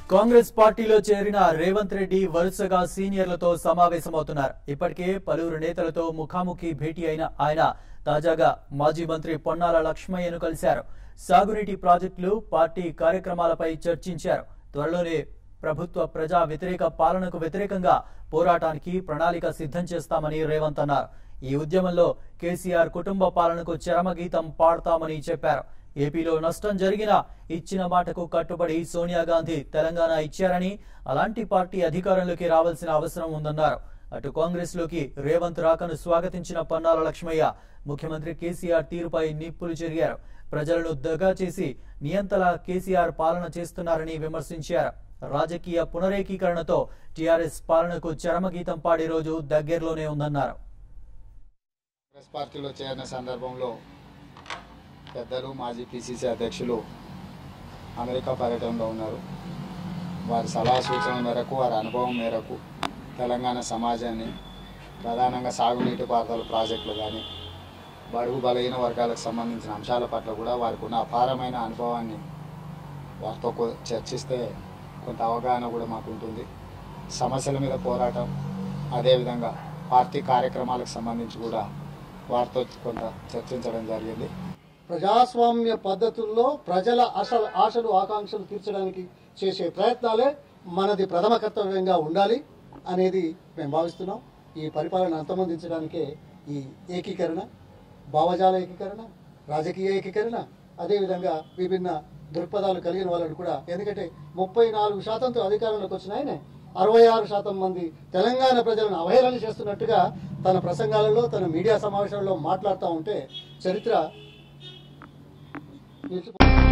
కాంగ్రెస్ పార్టీలో చేరిన రేవంత్ రెడ్డి వరుసగా సీనియర్లతో సమావేశమవుతున్నారు ఇప్పటికే పలువురు నేతలతో ముఖాముఖి భేటీ అయిన ఆయన తాజాగా మాజీ మంత్రి పొన్నాల లక్ష్మయ్యను కలిశారు సాగునీటి ప్రాజెక్టులు పార్టీ కార్యక్రమాలపై చర్చించారు త్వరలోనే ప్రభుత్వ ప్రజా వ్యతిరేక పాలనకు వ్యతిరేకంగా పోరాటానికి ప్రణాళిక సిద్ధం చేస్తామని రేవంత్ అన్నారు ఈ ఉద్యమంలో కేసీఆర్ కుటుంబ పాలనకు చరమగీతం పాడతామని చెప్పారు ఏపీలో నష్టం జరిగినా ఇచ్చిన మాటకు కట్టుబడి సోనియా గాంధీ తెలంగాణ ఇచ్చారని అలాంటి పార్టీ అధికారంలోకి రావాల్సిన అవసరం ఉందన్నారు అటు కాంగ్రెస్ లోకి రేవంత్ రాకను స్వాగతించిన పన్నాల లక్ష్మయ్య ముఖ్యమంత్రి కేసీఆర్ తీరుపై నిప్పులు చెరిగారు ప్రజలను దగా చేసి నియంతలా కేసీఆర్ పాలన చేస్తున్నారని విమర్శించారు రాజకీయ పునరేకీకరణతో టీఆర్ఎస్ పాలనకు చరమగీతం పాడే రోజు దగ్గరలోనే ఉందన్నారు కాంగ్రెస్ పార్టీలో చేరిన సందర్భంలో పెద్దలు మాజీ పిసిసి అధ్యక్షులు అమెరికా పర్యటనలో ఉన్నారు వారి సలహా సూచనల మేరకు వారి అనుభవం మేరకు తెలంగాణ సమాజాన్ని ప్రధానంగా సాగునీటి పారుదల ప్రాజెక్టులు కానీ బడుగు బలహీన వర్గాలకు సంబంధించిన అంశాల పట్ల కూడా వారికి ఉన్న అపారమైన అనుభవాన్ని వారితో కొ- చర్చిస్తే కొంత అవగాహన కూడా మాకు ఉంటుంది సమస్యల మీద పోరాటం అదేవిధంగా పార్టీ కార్యక్రమాలకు సంబంధించి కూడా వారితో కొంత చర్చించడం జరిగింది ప్రజాస్వామ్య పద్ధతుల్లో ప్రజల ఆశలు ఆశలు ఆకాంక్షలు తీర్చడానికి చేసే ప్రయత్నాలే మనది ప్రథమ కర్తవ్యంగా ఉండాలి అనేది మేము భావిస్తున్నాం ఈ పరిపాలన అంతమొందించడానికే ఈ ఏకీకరణ భావజాల ఏకీకరణ రాజకీయ ఏకీకరణ అదేవిధంగా విభిన్న దృక్పథాలు కలిగిన వాళ్ళని కూడా ఎందుకంటే ముప్పై నాలుగు శాతంతో అధికారంలోకి వచ్చిన ఆయనే అరవై ఆరు శాతం మంది తెలంగాణ ప్రజలను అవహేళన చేస్తున్నట్టుగా తన ప్రసంగాలలో తన మీడియా సమావేశాలలో మాట్లాడుతూ ఉంటే చరిత్ర నిలిచిపో